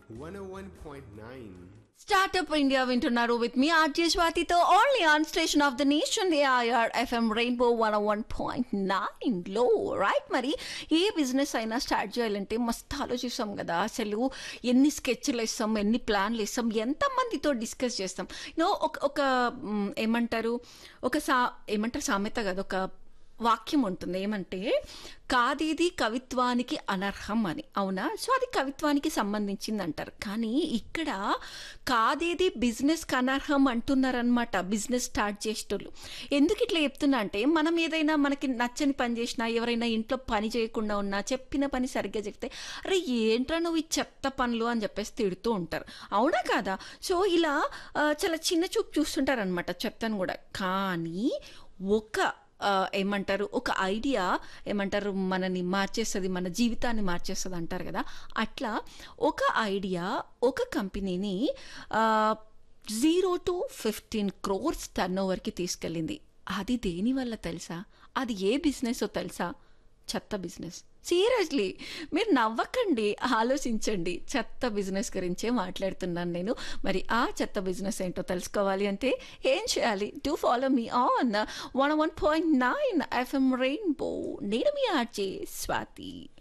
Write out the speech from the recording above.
101.9 startup India వింటున్నారు with me RJ స్వాతితో only on station of the nation AR FM rainbow one one point nine లో right మరి a business అయినా start చేయాలంటే మస్తు ఆలోచిస్తాం కదా అసలు ఎన్ని స్కెచ్లు వేస్తాం ఎన్ని ప్లాన్లు వేస్తాం ఎంతమందితో డిస్కస్ చేస్తాం నో ఒక ఒక మ్, ఏమంటారు ఒక సా ఏమంటారు సామెత కదా ఒక వాక్యం ఉంటుంది ఏమంటే కాదేది కవిత్వానికి అనర్హం అని అవునా సో అది కవిత్వానికి సంబంధించింది అంటారు కానీ ఇక్కడ కాదేది బిజినెస్కి అనర్హం అంటున్నారనమాట బిజినెస్ స్టార్ట్ చేసేటోళ్ళు ఎందుకు ఇట్లా చెప్తున్నా అంటే మనం ఏదైనా మనకి నచ్చని పని చేసినా ఎవరైనా ఇంట్లో పని చేయకుండా ఉన్నా చెప్పిన పని సరిగ్గా చెప్తే అరే ఏంట్రా నువ్వు ఈ చెత్త పనులు అని చెప్పేసి తిడుతూ ఉంటారు అవునా కాదా సో ఇలా ఆ, చాలా చిన్న చూపు చూస్తుంటారనమాట చెత్తను కూడా కానీ ఒక ఆ, ఏమంటారు ఒక ఐడియా ఏమంటారు మనని మార్చేస్తుంది మన జీవితాన్ని మార్చేస్తుంది అంటారు కదా అట్లా ఒక ఐడియా ఒక కంపెనీని zero to fifteen crores turn ఓవర్కి తీసుకెళ్ళింది అది దేని వల్ల తెలుసా అది ఏ బిజినెస్ తెలుసా చెత్త బిజినెస్ సీరియస్లీ మీరు నవ్వకండి ఆలోచించండి చెత్త బిజినెస్ గురించే మాట్లాడుతున్నాను నేను మరి ఆ చెత్త బిజినెస్ ఏంటో తెలుసుకోవాలి అంటే ఏం చేయాలి to follow me on one one point nine FM rainbow నేను మీ ఆర్జే స్వాతి